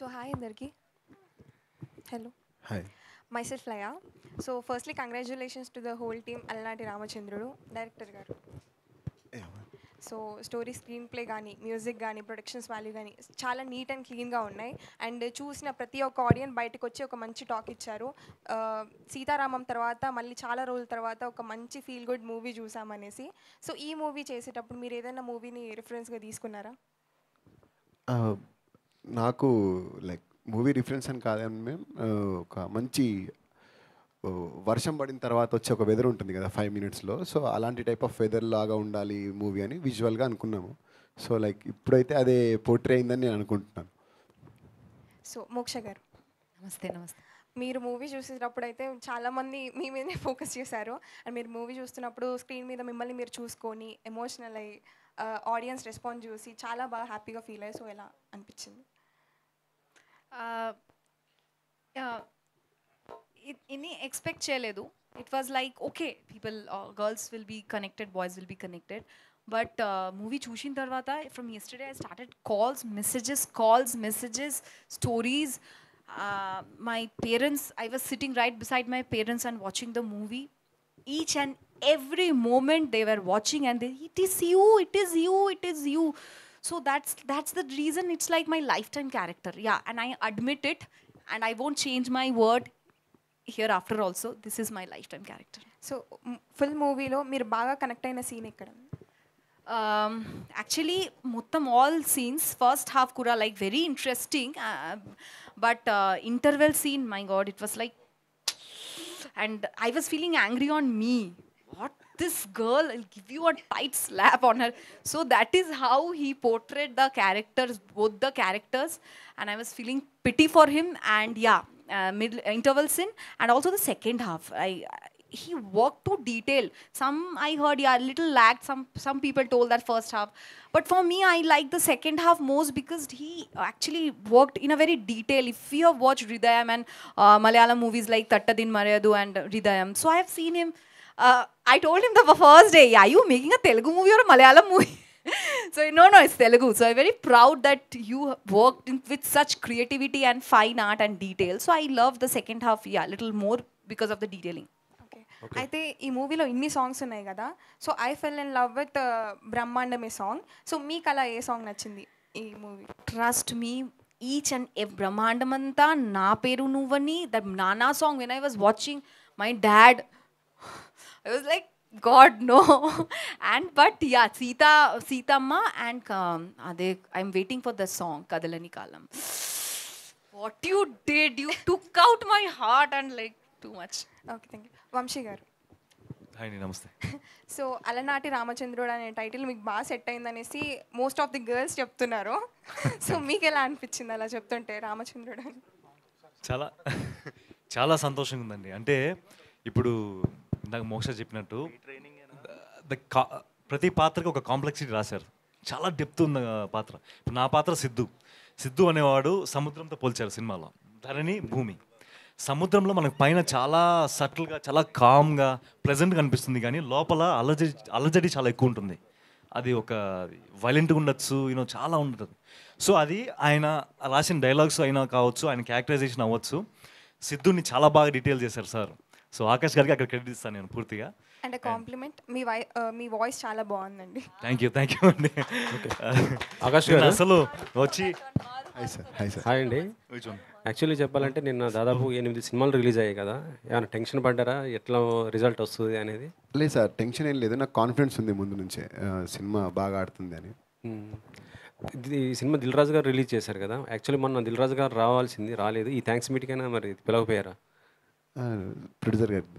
So hi అందరికి hello hi myself Laya so firstly congratulations to the whole team Alanati Ramachandrudu director గారు so story screenplay కానీ music కానీ productions value కానీ చాలా neat and క్లీన్గా ఉన్నాయి అండ్ చూసిన ప్రతి ఒక్క ఆడియన్స్ బయటకు వచ్చి ఒక మంచి టాక్ ఇచ్చారు ఆ, సీతారామం తర్వాత మళ్ళీ చాలా రోజుల తర్వాత ఒక మంచి ఫీల్ గుడ్ మూవీ చూసామనేసి సో ఈ మూవీ చేసేటప్పుడు మీరు ఏదైనా మూవీని రిఫరెన్స్గా తీసుకున్నారా నాకు లైక్ మూవీ రిఫరెన్స్ అని కాదని మేము ఆ, ఒక మంచి ఓ, వర్షం పడిన తర్వాత వచ్చే ఒక వెదర్ ఉంటుంది కదా ఫైవ్ మినిట్స్లో సో అలాంటి టైప్ ఆఫ్ వెదర్ లాగా ఉండాలి మూవీ అని విజువల్గా అనుకున్నాము సో లైక్ ఇప్పుడైతే అదే పోర్ట్రే అయిందని నేను అనుకుంటున్నాను సో మోక్ష గారు నమస్తే నమస్తే మీరు మూవీ చూసేటప్పుడు అయితే చాలామంది మీ మీదనే ఫోకస్ చేశారు అండ్ మీరు మూవీ చూస్తున్నప్పుడు స్క్రీన్ మీద మిమ్మల్ని మీరు చూసుకొని ఎమోషనల్ అయ్యి ఆడియన్స్ రెస్పాన్స్ చూసి చాలా బాగా హ్యాపీగా ఫీల్ అయ్యి సో ఎలా అనిపించింది ఇన్ని ఎక్స్పెక్ట్ చేయలేదు it was like okay people girls will be connected boys will be connected but movie చూసిన తర్వాత from yesterday I started calls messages calls messages stories my parents I was sitting right beside my parents and watching the movie each and every moment they were watching and they, it is you it is you it is you so that's that's the reason it's like my lifetime character yeah and i admit it and i won't change my word hereafter also this is my lifetime character so full మూవీలో మీరు బాగా connect అయిన scene ఎక్కడ um, actually మొత్తం all scenes first half కూడా like very interesting uh, but uh, interval scene my god it was like and I was feeling angry on me. What this girl? I'll give you a tight slap on her. So that is how he portrayed the characters, both the characters, and I was feeling pity for him. And yeah, uh, mid interval scene, and also the second half. I he worked to detail. Some I heard yeah, little lagged. Some some people told that first half, but for me, I like the second half most because he actually worked in a very detail. If you have watched Hridayam and uh, Malayalam movies like Tattadin Maryadu and Hridayam, so I have seen him. Uh, I told him the first day, "Are you making a Telugu movie or a Malayalam movie?" so no, no, it's Telugu. So I'm very proud that you worked in, with such creativity and fine art and detail. So I love the second half, yeah, little more because of the detailing. Okay అయితే ఈ మూవీలో ఇన్ని songs ఉన్నాయి కదా so I fell in love with బ్రహ్మాండమే song so మీకు అలా ఏ సాంగ్ నచ్చింది ఈ movie trust me each and every బ్రహ్మాండమంతా నా పేరు నువ్వని ద నానా song when I was watching my dad I was like god no and but ya Sita Seethamma and అదే I'm waiting for the song కదలని కాలం what you did you took out my heart and like too much okay thank you Vamsi గారు hi అండి నమస్తే so అలనాటి రామచంద్రుడు అనే title మీకు బాగా సెట్ అయిందనేసి మోస్ట్ ఆఫ్ ది గర్ల్స్ చెప్తున్నారు సో మీకు ఎలా అనిపించింది అలా చెప్తుంటే రామచంద్రుడు అని చాలా చాలా సంతోషంగా ఉందండి అంటే ఇప్పుడు ఇందాక మోక్ష చెప్పినట్టు ద కా- ప్రతి పాత్రకి ఒక కాంప్లెక్సిటీ రాశారు చాలా డెప్త్ ఉన్న పాత్ర ఇప్పుడు నా పాత్ర సిద్ధు సిద్ధు అనేవాడు సముద్రంతో పోల్చారు సినిమాలో ధరణి భూమి సముద్రంలో మనకు పైన చాలా సటిల్గా చాలా కామ్గా ప్లెజెంట్గా అనిపిస్తుంది కానీ లోపల అలజడి అలజడి చాలా ఎక్కువ ఉంటుంది అది ఒక వైలెంట్గా ఉండొచ్చు యూనో చాలా ఉంటుంది సో అది ఆయన రాసిన డైలాగ్స్ అయినా కావచ్చు ఆయన క్యారెక్టరైజేషన్ అవ్వచ్చు సిద్ధుని చాలా బాగా డీటెయిల్ చేశారు సార్ సో ఆకాష్ గారికి అక్కడ క్రెడిట్ ఇస్తాను నేను పూర్తిగా అండ్ కాంప్లిమెంట్ మీ వై మీ వాయిస్ చాలా బాగుందండి థ్యాంక్ యూ థ్యాంక్ యూ అండి ఆకాష్ నేను గారు అసలు వచ్చి hi sir hi sir hi అండి Which one? యాక్చువల్లీ చెప్పాలంటే నిన్న దాదాపు ఎనిమిది సినిమాలు రిలీజ్ అయ్యాయి కదా ఏమైనా టెన్షన్ పడ్డారా ఎట్లా రిజల్ట్ వస్తుంది అనేది లేదు సార్ టెన్షన్ ఏం లేదు నాకు కాన్ఫిడెన్స్ ఉంది ముందు నుంచే ఆ, సినిమా బాగా ఆడుతుంది అని మ్మ్. ఇది- ఈ సినిమా దిల్ రాజు గారు రిలీజ్ చేశారు కదా యాక్చువల్లీ మొన్న దిల్ రాజు గారు రావాల్సింది రాలేదు ఈ థ్యాంక్స్ మీటికైనా మరి పిలవపోయారా ప్రొడ్యూసర్ గారు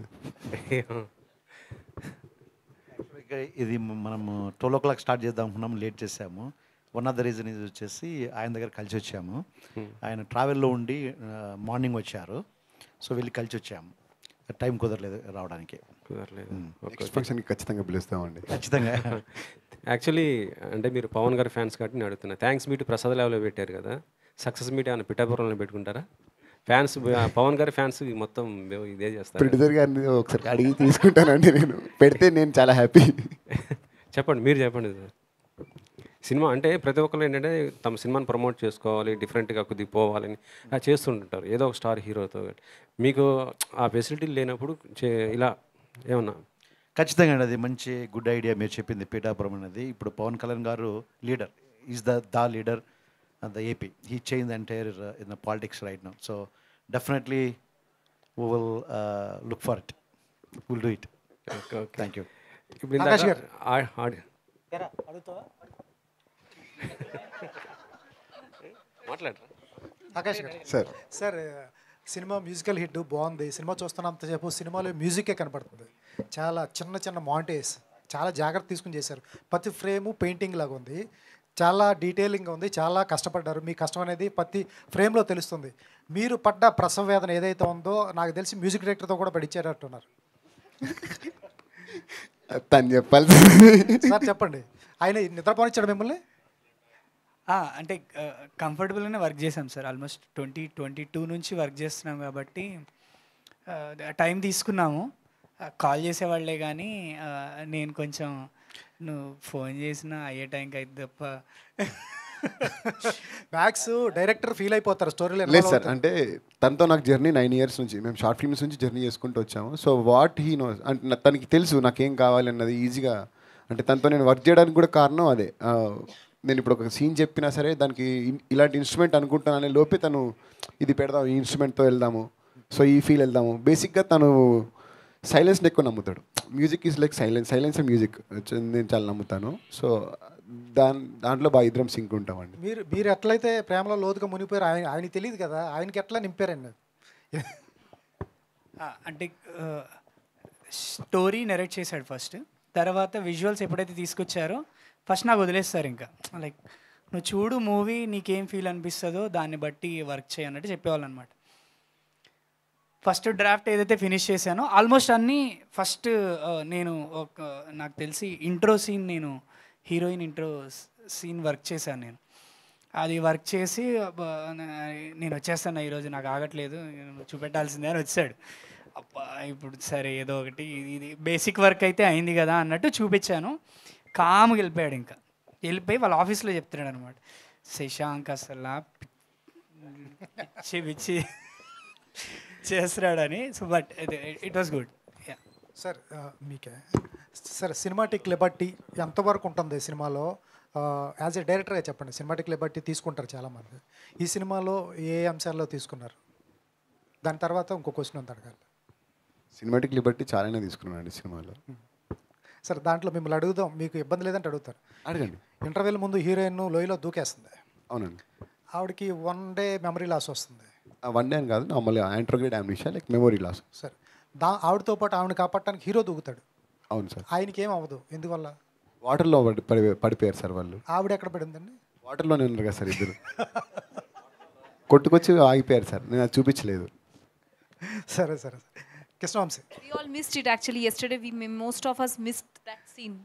ఇక్కడ ఇది మనము ట్వెల్వ్ ఓ క్లాక్ స్టార్ట్ చేద్దాం అనుకున్నాం లేట్ చేసాము వన్ ఆఫ్ ద రీజన్ ఇది వచ్చేసి ఆయన దగ్గర కలిసి వచ్చాము ఆయన ట్రావెల్లో ఉండి మార్నింగ్ వచ్చారు సో వెళ్ళి కలిసి వచ్చాము టైం కుదరలేదు రావడానికి కుదరలేదు నెక్స్ట్ ఫంక్షన్కి ఖచ్చితంగా పిలుస్తామండి ఖచ్చితంగా యాక్చువల్లీ అంటే మీరు పవన్ గారి ఫ్యాన్స్ కాబట్టి నేను అడుగుతున్నా థ్యాంక్స్ మీట్ ప్రసాద్ లేవలో పెట్టారు కదా సక్సెస్ మీట్ ఏమైనా పిఠాపురంలో పెట్టుకుంటారా ఫ్యాన్స్ పవన్ గారి ఫ్యాన్స్ మొత్తం ఇదే చేస్తారు ప్రొడ్యూసర్ గారిని ఒకసారి అడిగి తీసుకుంటానండి నేను పెడితే నేను చాలా హ్యాపీ చెప్పండి మీరు చెప్పండి సార్ సినిమా అంటే ప్రతి ఒక్కరు ఏంటంటే తమ సినిమాని ప్రమోట్ చేసుకోవాలి డిఫరెంట్గా కొద్దిగా పోవాలని అలా చేస్తుంటారు ఏదో ఒక స్టార్ హీరోతో మీకు ఆ ఫెసిలిటీ లేనప్పుడు చే- ఇలా ఏమన్నా ఖచ్చితంగా అండి అది మంచి గుడ్ ఐడియా మీరు చెప్పింది పీఠాపురం అనేది ఇప్పుడు పవన్ కళ్యాణ్ గారు leader is the the leader the AP he change entire in the politics right now so definitely we will look for it will do it okay okay thank you ఇప్పుడు ఆకాష్ ఇందాక గారు. ఆ- ఆడి- మాట్లాడరా ఆకాష్ గారు sir sir cinema musical hit బాగుంది cinema చూస్తున్నంతసేపు సినిమాలో మ్యూజికే కనపడుతుంది చాలా చిన్న చిన్న మాంటేస్ చాలా జాగ్రత్త తీసుకుని చేశారు ప్రతి ఫ్రేము పెయింటింగ్ లాగా ఉంది చాలా డీటెయిలింగ్ ఉంది చాలా కష్టపడ్డారు మీ కష్టం అనేది ప్రతి ఫ్రేమ్లో తెలుస్తుంది మీరు పడ్డ ప్రసవ వేదన ఏదైతే ఉందో నాకు తెలిసి మ్యూజిక్ డైరెక్టర్తో కూడా పడిచ్చారట్టున్నారు తను చెప్పాలి సార్ చెప్పండి ఆయన నిద్రపోనిచ్చాడు మిమ్మల్ని ఆ, అంటే కంఫర్టబుల్గానే వర్క్ చేసాం sir almost twenty twenty two నుంచి వర్క్ చేస్తున్నాం కాబట్టి టైం తీసుకున్నాము కాల్ చేసేవాళ్ళే కానీ ఆ, నేను కొంచెం నువ్వు ఫోన్ చేసినా అయ్యే టైంకి అయితే తప్ప మ్యాక్స్ డైరెక్టర్ ఫీల్ అయిపోతారు స్టోరీలో లేదు సార్ అంటే తనతో నాకు జర్నీ నైన్ ఇయర్స్ నుంచి మేము షార్ట్ ఫిల్మ్స్ నుంచి జర్నీ చేసుకుంటూ వచ్చాము సో వాట్ హీ నో అంటే నా- తనకి తెలుసు నాకేం కావాలి అన్నది ఈజీగా అంటే తనతో నేను వర్క్ చేయడానికి కూడా కారణం అదే ఆ, నేను ఇప్పుడు ఒక సీన్ చెప్పినా సరే దానికి ఇన్- ఇలాంటి ఇన్స్ట్రుమెంట్ అనుకుంటాననే లోపే తను ఇది పెడదాం ఈ ఇన్స్ట్రుమెంట్తో వెళ్దాము సో ఈ ఫీల్ వెళ్దాము బేసిక్గా తను సైలెన్స్ని ఎక్కువ నమ్ముతాడు music is like silence silence music నేను చాలా నమ్ముతాను సో దాని దాంట్లో బాగా ఇద్దరం సింక్ ఉంటామండి మీరు మీరు ఎట్లయితే ప్రేమలో లోతుగా మునిగిపోయారు ఆయన ఆయనకి తెలియదు కదా ఆయనకి ఎట్లా నింపారండి ఆ, అంటే స్టోరీ నెరేట్ చేశాడు ఫస్ట్ తర్వాత విజువల్స్ ఎప్పుడైతే తీసుకొచ్చారో ఫస్ట్ నాకు వదిలేస్తారు ఇంకా లైక్ నువ్వు చూడు మూవీ నీకేం ఫీల్ అనిపిస్తుందో దాన్ని బట్టి వర్క్ చేయన్నట్టు చెప్పేవాళ్ళు అనమాట ఫస్ట్ డ్రాఫ్ట్ ఏదైతే ఫినిష్ చేశానో ఆల్మోస్ట్ అన్నీ ఫస్ట్ నేను ఒక నాకు తెలిసి ఇంట్రో సీన్ నేను హీరోయిన్ ఇంట్రో సీన్ వర్క్ చేశాను నేను అది వర్క్ చేసి అబ్బా, నా- నేను వచ్చేస్తాను ఈరోజు నాకు ఆగట్లేదు నువ్వు చూపెట్టాల్సిందే అని వచ్చాడు అబ్బా ఇప్పుడు సరే ఏదో ఒకటి ఇది- ఇది బేసిక్ వర్క్ అయితే అయింది కదా అన్నట్టు చూపించాను కామ్గా వెళ్ళిపోయాడు ఇంకా వెళ్ళిపోయి వాళ్ళ ఆఫీస్లో చెప్తున్నాడు అనమాట శశాంక్ అసలు పిచ్చి పిచ్చి చేస్తున్నాడని so but it was good ya sir ఆ, మీకే సార్ సినిమాటిక్ లిబర్టీ ఎంతవరకు ఉంటుంది సినిమాలో యాజ్ ఎ డైరెక్టర్గా చెప్పండి సినిమాటిక్ లిబర్టీ తీసుకుంటారు చాలామంది ఈ సినిమాలో ఏ అంశాల్లో తీసుకున్నారు దాని తర్వాత ఇంకో క్వశ్చన్ ఉంది అడగాలి సినిమాటిక్ లిబర్టీ చాలానే తీసుకున్నానండి సినిమాలో సార్ దాంట్లో మిమ్మల్ని అడుగుదాం మీకు ఇబ్బంది లేదంటే అడుగుతారు అడగండి ఇంటర్వెల్ ముందు హీరోయిన్ లోయలో దూకేస్తుంది అవునండి ఆవిడకి వన్ డే మెమరీ లాస్ వస్తుంది వన్ డే అని కాదు నార్మల్గా anterograde amnesia like memory loss sir దా ఆవిడతో పాటు ఆవిడని కాపాడటానికి హీరో దూకుతాడు అవును సార్ ఆయనకి ఏం అవ్వదు ఎందువల్ల వాటర్లో పడి పడి- పడిపోయారు సార్ వాళ్ళు ఆవిడ ఎక్కడ పడిందండి వాటర్లోనే ఉన్నారు కదా సార్ ఇద్దరు కొట్టుకొచ్చి ఆగిపోయారు సార్ నేను అది చూపించలేదు సరే సరే సరే Krishna Vamsi We all missed it actually yesterday. We most of us missed that scene.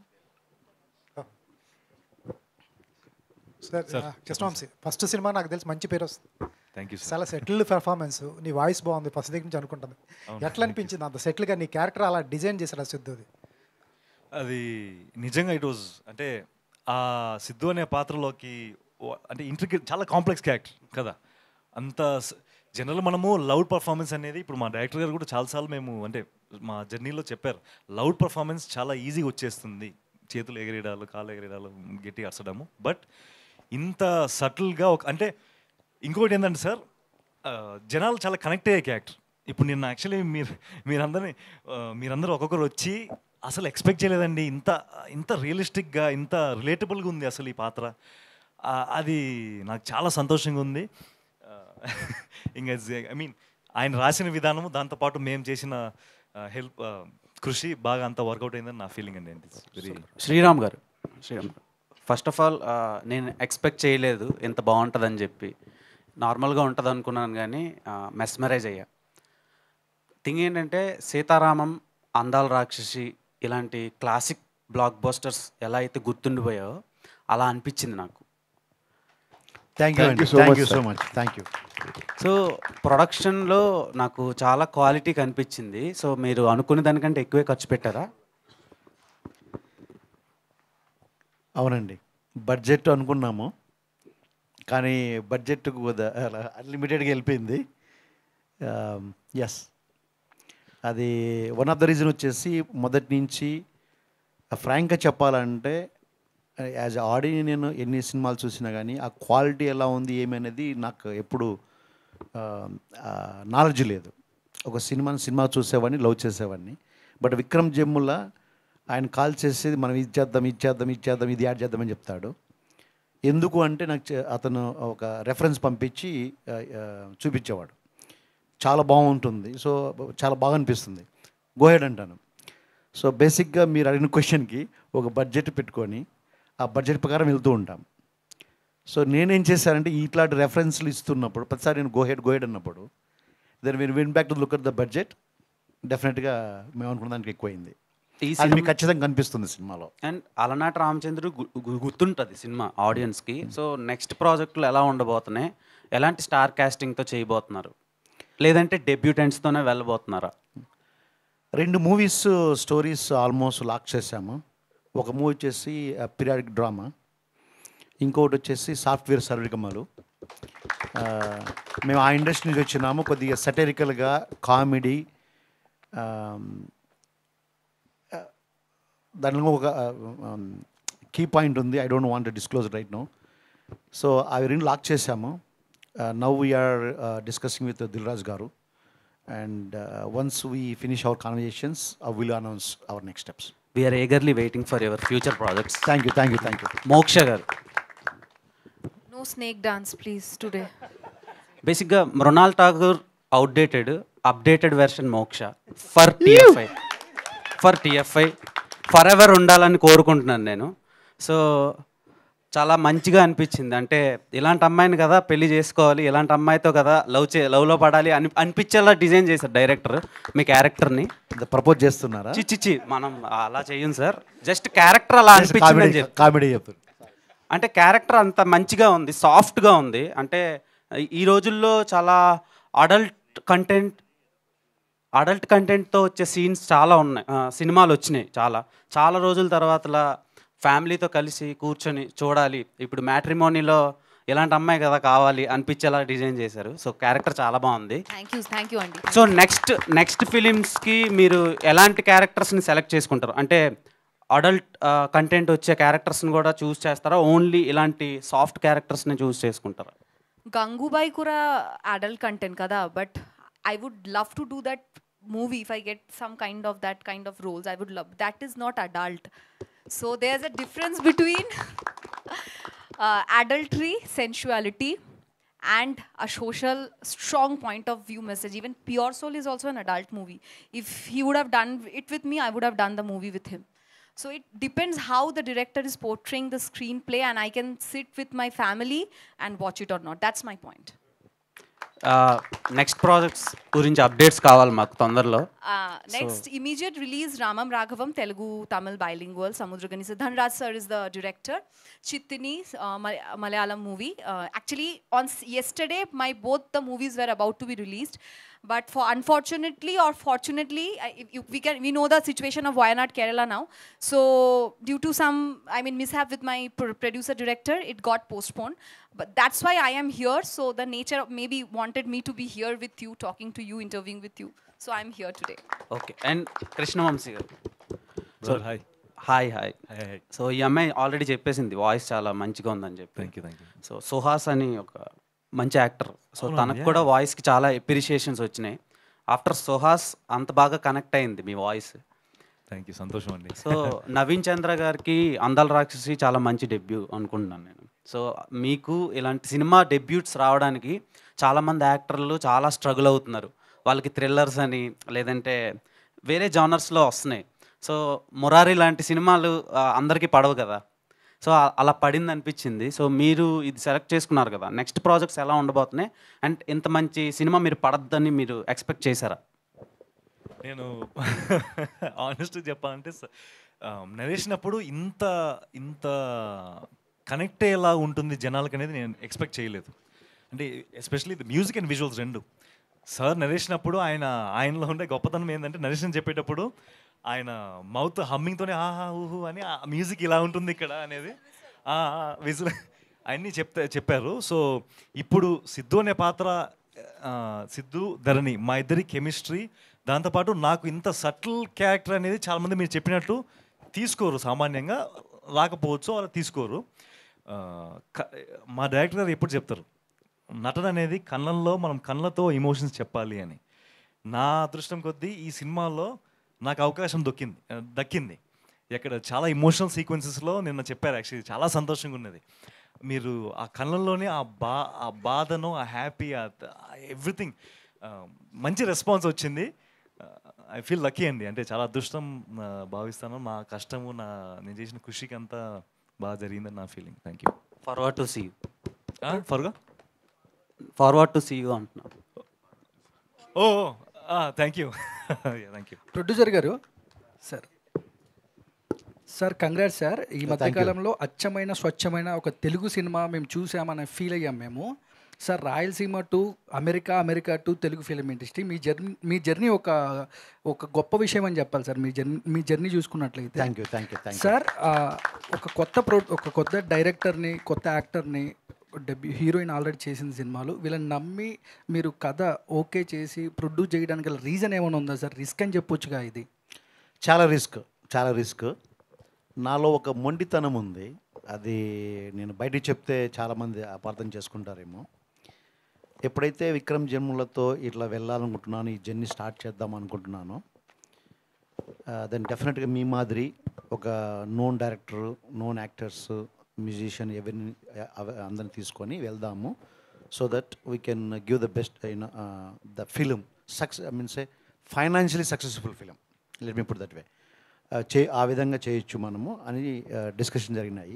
Sir Krishna Vamsi first cinema నాకు తెలిసి మంచి పేరు వస్తుంది థ్యాంక్ యూ సార్ చాలా సెటిల్డ్ పెర్ఫార్మెన్స్ నీ వాయిస్ బాగుంది ఫస్ట్ దగ్గర నుంచి అనుకుంటుంది ఎట్లా అనిపించింది అంత సెటిల్గా నీ క్యారెక్టర్ అలా డిజైన్ చేశాడు ఆ సిద్ధుది అది నిజంగా ఇట్ వాజ్ అంటే ఆ సిద్ధు అనే పాత్రలోకి ఓ- అంటే ఇంట్రికేట్ చాలా కాంప్లెక్స్ క్యారెక్టర్ కదా అంత జనరల్ మనము లౌడ్ పర్ఫార్మెన్స్ అనేది ఇప్పుడు మా డైరెక్టర్ గారు కూడా చాలాసార్లు మేము అంటే మా జర్నీలో చెప్పారు లౌడ్ పర్ఫార్మెన్స్ చాలా ఈజీగా వచ్చేస్తుంది చేతులు ఎగరేయడాలు కాళ్ళు ఎగరేయడాలు గట్టి అరచడము బట్ ఇంత సటిల్గా ఒక అంటే ఇంకోటి ఏంటంటే సార్ ఆ, జనాలు చాలా కనెక్ట్ అయ్యే క్యారెక్టర్ ఇప్పుడు నిన్న యాక్చువల్లీ మీరు మీరందరినీ ఆ, మీరందరూ ఒక్కొక్కరు వచ్చి అసలు ఎక్స్పెక్ట్ చేయలేదండి ఇంత ఇంత రియలిస్టిక్గా ఇంత రిలేటబుల్గా ఉంది అసలు ఈ పాత్ర ఆ, అది నాకు చాలా సంతోషంగా ఉంది ఆ, ఇంకా ఐ మీన్ ఆయన రాసిన విధానము దాంతోపాటు మేము చేసిన హెల్ప్ కృషి బాగా అంత వర్కౌట్ అయిందని నా ఫీలింగ్ అండి వెరీ శ్రీరామ్ గారు శ్రీరామ్ గారు ఫస్ట్ ఆఫ్ ఆల్ నేను ఎక్స్పెక్ట్ చేయలేదు ఇంత బాగుంటుందని చెప్పి నార్మల్గా ఉంటుంది అనుకున్నాను కానీ మెస్మరైజ్ అయ్యా థింగ్ ఏంటంటే సీతారామం అందాల రాక్షసి ఇలాంటి క్లాసిక్ బ్లాక్ బస్టర్స్ ఎలా అయితే గుర్తుండిపోయాయో అలా అనిపించింది నాకు థ్యాంక్ యూ Thank అండి you so thank much, you so sir. Much thank you so ప్రొడక్షన్లో నాకు చాలా క్వాలిటీ కనిపించింది సో మీరు అనుకునే దానికంటే ఎక్కువే ఖర్చు పెట్టారా అవునండి బడ్జెట్ అనుకున్నాము కానీ బడ్జెట్ అన్లిమిటెడ్గా వెళ్ళిపోయింది ఎస్ అది వన్ ఆఫ్ ద రీజన్ వచ్చేసి మొదటి నుంచి ఫ్రాంక్గా చెప్పాలంటే యాజ్ ఆడియన్ నేను ఎన్ని సినిమాలు చూసినా కానీ ఆ క్వాలిటీ ఎలా ఉంది ఏమి అనేది నాకు ఎప్పుడు నాలెడ్జ్ లేదు ఒక సినిమాని సినిమా చూసేవాడిని లవ్ చేసేవాడిని బట్ విక్రమ్ జమ్ముల ఆయన కాల్ చేసేది మనం ఇది చేద్దాం ఇది చేద్దాం ఇది చేద్దాం ఇది యాడ్ చేద్దామని చెప్తాడు ఎందుకు అంటే నాకు చె- అతను ఒక రెఫరెన్స్ పంపించి ఆ, ఆ, చూపించేవాడు చాలా బాగుంటుంది సో చాలా బాగా అనిపిస్తుంది గోహెడ్ అంటాను సో బేసిక్గా మీరు అడిగిన క్వశ్చన్కి ఒక బడ్జెట్ పెట్టుకొని ఆ బడ్జెట్ ప్రకారం వెళ్తూ ఉంటాం సో నేనేం చేశానంటే ఇట్లాంటి రెఫరెన్స్లు ఇస్తున్నప్పుడు ప్రతిసారి నేను గోహెడ్ గోహెడ్ అన్నప్పుడు దెన్ మీరు win back to look at the budget డెఫినెట్గా మేము అనుకున్న దానికి ఎక్కువైంది ఈ అది మీకు సినిమా ఖచ్చితంగా కనిపిస్తుంది సినిమాలో అండ్ అలనాటి రామచంద్రుడు గు- గు- గుర్తుంటుంది సినిమా ఆడియన్స్కి సో నెక్స్ట్ ప్రాజెక్టులు ఎలా ఉండబోతున్నాయి ఎలాంటి స్టార్ కాస్టింగ్తో చేయబోతున్నారు లేదంటే డెబ్యూటెంట్స్తోనే వెళ్ళబోతున్నారా రెండు మూవీస్ స్టోరీస్ ఆల్మోస్ట్ లాక్ చేశాము ఒక మూవీ వచ్చేసి పీరియాడిక్ డ్రామా ఇంకొకటి వచ్చేసి సాఫ్ట్వేర్ సర్వికమ్మలు ఆ, మేము ఆ ఇండస్ట్రీ నుంచి వచ్చినాము కొద్దిగా సటరికల్గా కామెడీ దానిలో ఒక కీ పాయింట్ ఉంది I don't want disclose right no so అవి రెండు లాక్ చేశాము now we're discussing with Dilraj గారు and once we finish our conversations will announce our next steps we're eagerly waiting for your future projects thank you thank you thank you Moksha గారు No snake dance, please, today. బేసిక్గా Mrunal Thakur outdated updated version Moksha for TFI for TFI forever ఉండాలని కోరుకుంటున్నాను నేను so చాలా మంచిగా అనిపించింది అంటే ఇలాంటి అమ్మాయిని కదా పెళ్లి చేసుకోవాలి ఇలాంటి అమ్మాయితో కదా లవ్ చే లవ్లో పడాలి అని అనిపించేలా డిజైన్ చేశారు డైరెక్టర్ మీ క్యారెక్టర్ని ప్రపోజ్ చేస్తున్నారా చిచ్చిచ్చి మనం అలా చెయ్యం సార్ జస్ట్ క్యారెక్టర్ అలా అనిపించింది అని చెప్పి కామెడీ చెప్పు అంటే క్యారెక్టర్ అంత మంచిగా ఉంది సాఫ్ట్గా ఉంది అంటే ఈ రోజుల్లో చాలా అడల్ట్ కంటెంట్ అడల్ట్ కంటెంట్తో వచ్చే సీన్స్ చాలా ఉన్నాయి ఆ, సినిమాలు వచ్చినాయి చాలా చాలా రోజుల తర్వాతలా ఫ్యామిలీతో కలిసి కూర్చొని చూడాలి ఇప్పుడు మ్యాట్రిమోనీలో ఇలాంటి అమ్మాయి కదా కావాలి అనిపించేలా డిజైన్ చేశారు సో క్యారెక్టర్ చాలా బాగుంది Thank you, thank you, Andy. So next next ఫిలిమ్స్కి మీరు ఎలాంటి క్యారెక్టర్స్ని సెలెక్ట్ చేసుకుంటారు అంటే అడల్ట్ కంటెంట్ వచ్చే క్యారెక్టర్స్ని కూడా చూస్ చేస్తారా ఓన్లీ ఇలాంటి సాఫ్ట్ క్యారెక్టర్స్ని చూస్ చేసుకుంటారా Gangubai Kura adult content kada, but I would love to do that movie if I get some kind of that kind of roles. I would love that is not adult. So there's a difference between uh, adultery, sensuality, and a social strong point of view message. Even Pure Soul is also an adult movie. If he would have done it with me, I would have done the movie with him. So it depends how the director is portraying the screenplay, and I can sit with my family and watch it or not. That's my point. Next projects గురించి updates కావాలి మాకు తొందరలో Uh, next, immediate release Ramam Raghavam, Telugu, Tamil bilingual. Samudragani Dhanraj sir is the director. Chittini, uh, Mal- Malayalam movie. Uh, actually, on s- yesterday, my both the movies were about to be released. But for unfortunately or fortunately, I, if you, we can we know the situation of Wayanad Kerala now. So due to some, I mean, mishap with my pr- producer director, it got postponed. But that's why I am here. So the nature of maybe wanted me to be here with you, talking to you, interviewing with you. So I'm here today. Okay and Krishna Vamsi గారు so hi hi hi hi hi so ఈ అమ్మాయి already చెప్పేసింది voice చాలా మంచిగా ఉందని చెప్పి thank you thank you so Suhas అని ఒక మంచి యాక్టర్ సో అవునా? తనకు కూడా వాయిస్కి చాలా ఎప్రిషియేషన్స్ వచ్చినాయి ఆఫ్టర్ సుహాస్ అంత బాగా కనెక్ట్ అయింది మీ వాయిస్ థ్యాంక్ యూ సంతోషం అండి సో నవీన్ చంద్ర గారికి అందాల రాక్షసి చాలా మంచి డెబ్యూ అనుకుంటున్నాను నేను సో మీకు ఇలాంటి సినిమా డెబ్యూట్స్ రావడానికి చాలామంది యాక్టర్లు చాలా స్ట్రగుల్ అవుతున్నారు వాళ్ళకి థ్రిల్లర్స్ అని లేదంటే వేరే జానర్స్లో వస్తున్నాయి సో మురారి లాంటి సినిమాలు ఆ, అందరికీ పడవు కదా సో ఆ- అలా పడింది అనిపించింది సో మీరు ఇది సెలెక్ట్ చేసుకున్నారు కదా నెక్స్ట్ ప్రాజెక్ట్స్ ఎలా ఉండబోతున్నాయి అండ్ ఇంత మంచి సినిమా మీరు పడద్దని మీరు ఎక్స్పెక్ట్ చేశారా నేను ఆనెస్ట్ చెప్పాలంటే నరేషన్ అప్పుడు ఇంత ఇంత కనెక్ట్ అయ్యేలా ఉంటుంది జనాలకి అనేది నేను ఎక్స్పెక్ట్ చేయలేదు అంటే ఎస్పెషలీ మ్యూజిక్ అండ్ విజువల్స్ రెండు సార్ నరేషన్ అప్పుడు ఆయన ఆయనలో ఉండే గొప్పతనం ఏంటంటే నరేషన్ చెప్పేటప్పుడు ఆయన మౌత్ హమ్మింగ్తోనే ఆహా ఊహు అని ఆ మ్యూజిక్ ఇలా ఉంటుంది ఇక్కడ అనేది విజువల్ అన్నీ చెప్తే చెప్పారు సో ఇప్పుడు సిద్ధు అనే పాత్ర ఆ, సిద్ధు ధరణి మా ఇద్దరి కెమిస్ట్రీ దాంతోపాటు నాకు ఇంత సటిల్ క్యారెక్టర్ అనేది చాలామంది మీరు చెప్పినట్టు తీసుకోరు సామాన్యంగా రాకపోవచ్చు అలా తీసుకోరు ఆ, క- మా డైరెక్టర్ గారు ఎప్పుడు చెప్తారు నటన అనేది కళ్ళల్లో మనం కళ్ళతో ఎమోషన్స్ చెప్పాలి అని నా అదృష్టం కొద్దీ ఈ సినిమాలో నాకు అవకాశం దొక్కింది ఆ, దక్కింది ఇక్కడ చాలా ఇమోషనల్ సీక్వెన్సెస్లో నిన్న చెప్పారు యాక్చువల్లీ చాలా సంతోషంగా ఉన్నది మీరు ఆ కళ్ళల్లోనే ఆ బా ఆ బాధను ఆ హ్యాపీ ఎవ్రీథింగ్ మంచి రెస్పాన్స్ వచ్చింది ఐ ఫీల్ లక్కీ అండి అంటే చాలా అదృష్టం ఆ, భావిస్తాను నా కష్టము నా నేను చేసిన కృషికి అంతా బాగా జరిగిందని నా feeling thank you forward to see you ఫర్గా ఫార్వర్డ్ టు సీ యూ అంటున్నాను ఓ thank you thank you producer గారు సార్ సార్ కంగ్రాట్స్ సార్ ఈ మధ్యకాలంలో అచ్చమైన స్వచ్ఛమైన ఒక తెలుగు సినిమా మేము చూసామని ఫీల్ అయ్యాం మేము sir Rayalaseema to America America to Telugu film industry మీ జర్నీ మీ జర్నీ ఒక ఒక గొప్ప విషయం అని చెప్పాలి సార్ మీ జర్నీ మీ జర్నీ చూసుకున్నట్లయితే thank you thank you thank you sir ఆ, ఒక కొత్త ప్రో ఒక కొత్త డైరెక్టర్ని కొత్త యాక్టర్ని డెబ్యూ హీరోయిన్ ఆల్రెడీ చేసిన సినిమాలు వీళ్ళని నమ్మి మీరు కథ ఓకే చేసి ప్రొడ్యూస్ చేయడానికి గల రీజన్ ఏమైనా ఉందా సార్ రిస్క్ అని చెప్పొచ్చుగా ఇది చాలా రిస్క్ చాలా రిస్క్ నాలో ఒక మొండితనం ఉంది అది నేను బయటికి చెప్తే చాలామంది అపార్థం చేసుకుంటారేమో ఎప్పుడైతే విక్రమ్ జన్ములతో ఇట్లా వెళ్ళాలనుకుంటున్నాను ఈ జర్నీ స్టార్ట్ చేద్దాం అనుకుంటున్నాను దెన్ డెఫినెట్గా మీ మాదిరి ఒక known director known actors musician ఎవరిని అవ- అందరిని తీసుకొని వెళ్దాము so that we can give the best in the film success I means a financially successful film let me put that way చే ఆ విధంగా చేయొచ్చు మనము అని డిస్కషన్ జరిగినాయి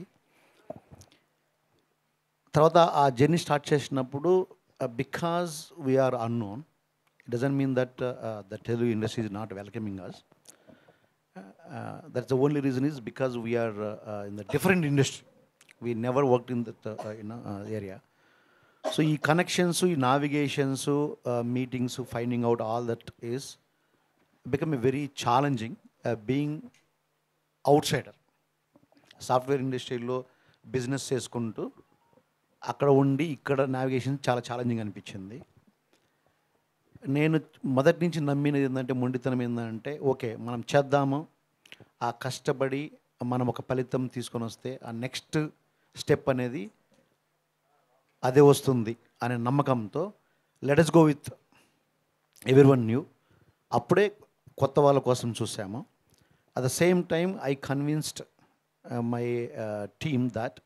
తర్వాత ఆ జర్నీ స్టార్ట్ చేసినప్పుడు because we're unknown it doesn't mean that the Telugu industry is not welcoming us that's the only reason is because we're in the different industry we never worked in that in area so ఈ connections ఈ navigations meetings finding out all that is become a very challenging being outsider software ఇండస్ట్రీలో business చేసుకుంటూ అక్కడ ఉండి ఇక్కడ navigation చాలా challenging అనిపించింది నేను మొదటి నుంచి నమ్మినది ఏంటంటే మొండితనం ఏంటంటే ఓకే మనం చేద్దాము ఆ కష్టపడి మనం ఒక ఫలితం తీసుకొని వస్తే ఆ నెక్స్ట్ స్టెప్ అనేది అదే వస్తుంది అనే నమ్మకంతో లెటస్ గో విత్ ఎవరి వన్ న్యూ అప్పుడే కొత్త వాళ్ళ కోసం చూసాము at the same time I convinced my team that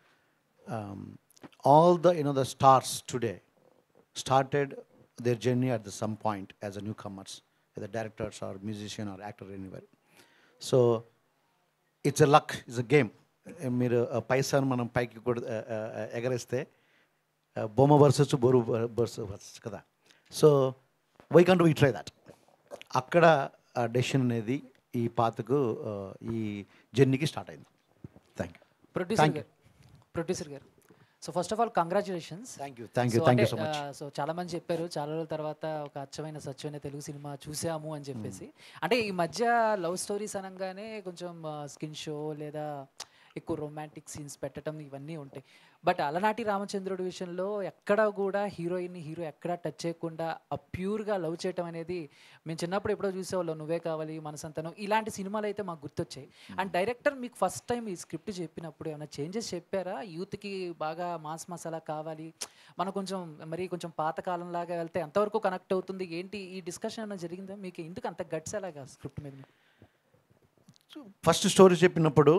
all the you know the stars today started their journey at the some point as a newcomers either directors or musician or actor anywhere so it's a luck it's a game మీరు ఆ పైసాను మనం పైకి కూడా ఆ, ఆ, ఆ, ఎగరేస్తే ఆ, బొమ్మ వరుసచ్చు బరువు బరుసు వరుసచ్చు కదా so why can't we try that అక్కడ ఆ డెసిషన్ అనేది ఈ పాతకు ఆ, ఈ జర్నీకి స్టార్ట్ అయింది thank you producer Thank you. గారు ప్రొడ్యూసర్ గారు so first of all congratulations Thank you, thank you, thank you so much. So చాలా మంది చెప్పారు చాలా రోజుల తర్వాత ఒక అచ్చమైన సత్యమైన తెలుగు సినిమా చూసాము అని చెప్పేసి అంటే ఈ మధ్య లవ్ స్టోరీస్ అనగానే కొంచెం స్కిన్ షో లేదా ఎక్కువ రొమాంటిక్ సీన్స్ పెట్టడం ఇవన్నీ ఉంటాయి బట్ అలనాటి రామచంద్రుడి విషయంలో ఎక్కడ కూడా హీరోయిన్ని హీరో ఎక్కడా టచ్ చేయకుండా ఆ ప్యూర్గా లవ్ చేయటం అనేది మేము చిన్నప్పుడు ఎప్పుడో చూసేవాళ్ళం నువ్వే కావాలి మనసంతనం ఇలాంటి సినిమాలు అయితే మాకు గుర్తొచ్చాయి అండ్ డైరెక్టర్ మీకు ఫస్ట్ టైం ఈ స్క్రిప్ట్ చెప్పినప్పుడు ఏమైనా చేంజెస్ చెప్పారా యూత్కి బాగా మాస్ మసాలా కావాలి మనం కొంచెం మరి కొంచెం పాతకాలం లాగా వెళ్తే ఎంతవరకు కనెక్ట్ అవుతుంది ఏంటి ఈ డిస్కషన్ ఏమైనా జరిగిందా మీకు ఎందుకు అంత గట్స్ ఎలాగా స్క్రిప్ట్ మీద ఫస్ట్ స్టోరీ చెప్పినప్పుడు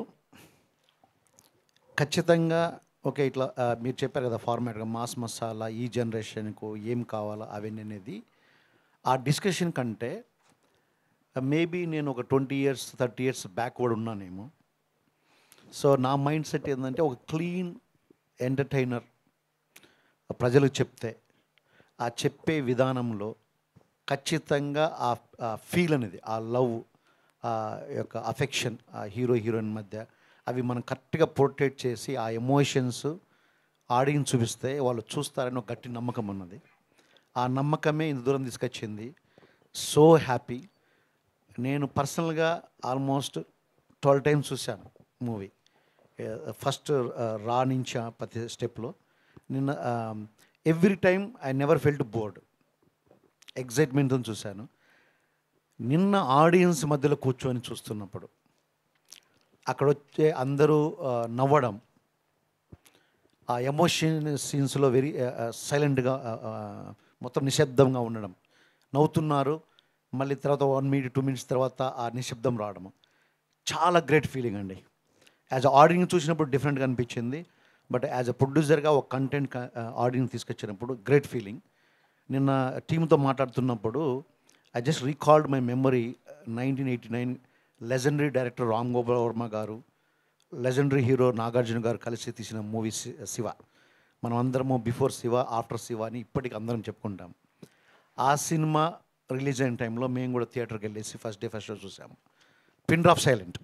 ఖచ్చితంగా ఓకే ఇట్లా ఆ, మీరు చెప్పారు కదా ఫార్మాట్గా మాస్ మసాలా ఈ జనరేషన్కు ఏం కావాలా అవన్నీ అనేది ఆ డిస్కషన్ కంటే మేబీ నేను ఒక twenty years thirty years backward ఉన్నానేమో సో నా మైండ్ సెట్ ఏంటంటే ఒక క్లీన్ ఎంటర్టైనర్ ప్రజలకు చెప్తే ఆ చెప్పే విధానంలో ఖచ్చితంగా ఆ ఫీల్ అనేది ఆ లవ్ ఆ యొక్క అఫెక్షన్ ఆ హీరో హీరోయిన్ మధ్య అవి మనం కరెక్ట్గా పోర్ట్రేట్ చేసి ఆ ఎమోషన్స్ ఆడియన్స్ చూపిస్తే వాళ్ళు చూస్తారని ఒక గట్టి నమ్మకం ఉన్నది ఆ నమ్మకమే ఇంత దూరం తీసుకొచ్చింది సో హ్యాపీ నేను పర్సనల్గా ఆల్మోస్ట్ ట్వెల్వ్ టైమ్స్ చూశాను మూవీ ఫస్ట్ రా నుంచి ప్రతి స్టెప్లో నిన్న every time I never felt bored ఎగ్జైట్మెంట్తో చూశాను నిన్న ఆడియన్స్ మధ్యలో కూర్చొని చూస్తున్నప్పుడు అక్కడ వచ్చే అందరూ ఆ, నవ్వడం ఆ ఎమోషన్ సీన్స్లో వెరీ సైలెంట్గా మొత్తం నిశ్శబ్దంగా ఉండడం నవ్వుతున్నారు మళ్ళీ తర్వాత వన్ మినిట్ టూ మినిట్స్ తర్వాత ఆ నిశ్శబ్దం రావడం చాలా గ్రేట్ ఫీలింగ్ అండి యాజ్ ఆడియన్స్ చూసినప్పుడు డిఫరెంట్గా అనిపించింది బట్ యాజ్ అ ప్రొడ్యూసర్గా ఒక కంటెంట్ ఆడియన్స్ తీసుకొచ్చినప్పుడు గ్రేట్ ఫీలింగ్ నిన్న టీంతో మాట్లాడుతున్నప్పుడు I just recalled my memory nineteen eighty nine legendary director Ram Gopal Varma గారు లెజెండరీ హీరో నాగార్జున గారు కలిసి తీసిన మూవీ శివ మనం అందరము బిఫోర్ శివ ఆఫ్టర్ శివ అని ఇప్పటికి అందరం చెప్పుకుంటాం ఆ సినిమా రిలీజ్ అయిన టైంలో మేము కూడా థియేటర్కి వెళ్ళేసి ఫస్ట్ డే ఫస్ట్ షో చూసాము పిన్ డ్రాప్ సైలెంట్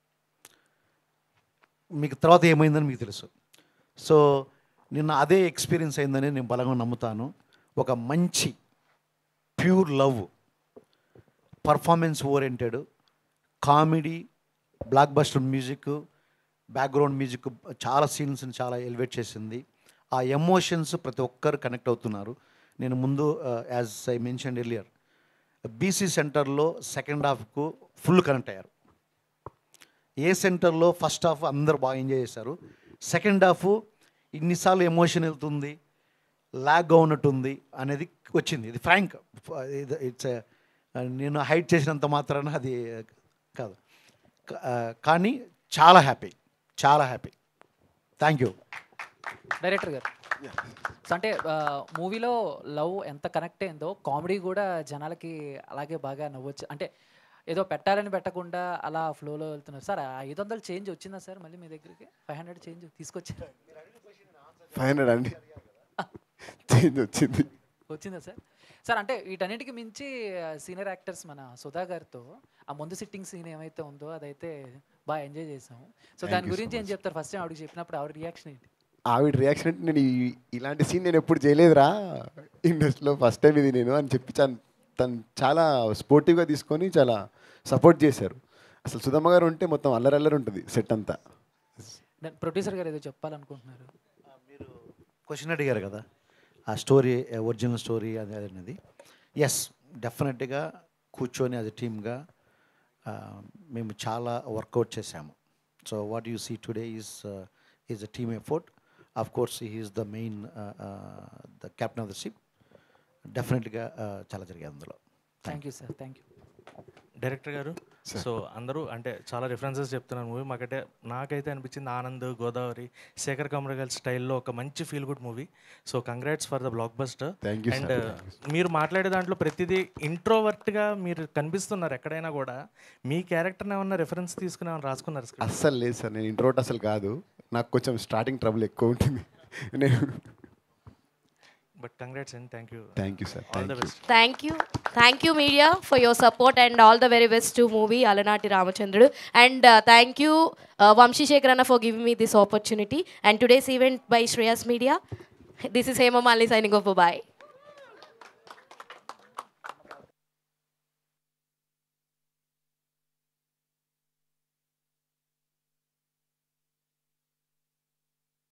మీకు తర్వాత ఏమైందని మీకు తెలుసు సో నిన్న అదే ఎక్స్పీరియన్స్ అయిందని నేను బలంగా నమ్ముతాను ఒక మంచి pure love performance oriented comedy blockbuster music background music చాలా సీన్స్ని చాలా ఎలివేట్ చేసింది ఆ ఎమోషన్స్ ప్రతి ఒక్కరు కనెక్ట్ అవుతున్నారు నేను ముందు as I mention earlier BC సెంటర్లో సెకండ్ హాఫ్కు ఫుల్ కనెక్ట్ అయ్యారు ఏ సెంటర్లో ఫస్ట్ హాఫ్ అందరూ బాగా ఎంజాయ్ చేశారు సెకండ్ హాఫ్ ఇన్నిసార్లు ఎమోషన్ వెళ్తుంది లాగ్గా ఉన్నట్టుంది అనేది వచ్చింది ఇది ఫ్రాంక్ ఇట్స్ నేను హైట్ చేసినంత మాత్రాన అది కాదు కా- ఆ, కానీ చాలా హ్యాపీ చాలా హ్యాపీ థ్యాంక్ యూ డైరెక్టర్ గారు సో అంటే మూవీలో లవ్ ఎంత కనెక్ట్ అయిందో కామెడీ కూడా జనాలకి అలాగే బాగా నవ్వచ్చు అంటే ఏదో పెట్టాలని పెట్టకుండా అలా ఫ్లోలో వెళ్తున్నారు సార్ ఆ ఐదు వందలు చేంజ్ వచ్చిందా సార్ మళ్ళీ మీ దగ్గరికి ఫైవ్ హండ్రెడ్ చేంజ్ తీసుకొచ్చారు ఫైవ్ హండ్రెడ్ అండి చేంజ్ వచ్చింది వచ్చిందా సార్ సార్ అంటే వీటన్నిటికి మించి సీనియర్ యాక్టర్స్ మన సుధా గారితో ఆ ముందు సిట్టింగ్ సీన్ ఏమైతే ఉందో అదైతే బాగా ఎంజాయ్ చేసాము సో Thank దాని you so గురించి ఏం చెప్తారు ఫస్ట్ టైం ఆవిడకి చెప్పినప్పుడు ఆవిడ రియాక్షన్ ఏంటి ఆవిడ రియాక్షన్ అంటే నేను ఈ- ఇలాంటి సీన్ నేను ఎప్పుడు చేయలేదురా ఇండస్ట్రీలో ఫస్ట్ టైం ఇది నేను అని చెప్పి తను తను చాలా స్పోర్టివ్గా తీసుకొని చాలా సపోర్ట్ చేశారు అసలు సుధమ్మ గారు ఉంటే మొత్తం అల్లరల్లరి ఉంటుంది సెట్ అంతా ప్రొడ్యూసర్ గారు ఏదో చెప్పాలనుకుంటున్నారు క్వశ్చన్ అడిగారు కదా ఆ స్టోరీ ఒరిజినల్ స్టోరీ అది అనేది ఎస్ డెఫినెట్గా కూర్చొని యాజ్ ఎ టీమ్గా మేము చాలా వర్కౌట్ చేశాము so what you see today is is a team effort of course is the main the captain of the ship డెఫినెట్గా చాలా జరిగాయి అందులో thank you sir thank you director గారు సో అందరూ అంటే చాలా రిఫరెన్సెస్ చెప్తున్నారు మూవీ మాకైతే నాకైతే అనిపించింది ఆనంద్ గోదావరి శేఖర్ కమరగల్ స్టైల్లో ఒక మంచి feel good movie so congrats for the blockbuster Thank you, sir. And మీరు మాట్లాడే దాంట్లో ప్రతిదీ ఇంట్రోవర్ట్గా మీరు కనిపిస్తున్నారు ఎక్కడైనా కూడా మీ క్యారెక్టర్ని ఏమన్నా రిఫరెన్స్ తీసుకుని ఏమన్నా రాసుకున్నారు script? అస్సలు లేదు సార్ నేను ఇంట్రోట్ అసలు కాదు నాకు కొంచెం స్టార్టింగ్ ట్రబుల్ ఎక్కువ ఉంటుంది నేను but congrats and thank you thank you sir all the thank you best Thank you. Thank you, media, for your support and all the very best to movie Alanati Ramachandru. And uh, thank you, uh, Vamshi Shekharana, for giving me this opportunity. And today's event by Shreyas Media. This is Hema Mali signing off. Bye-bye.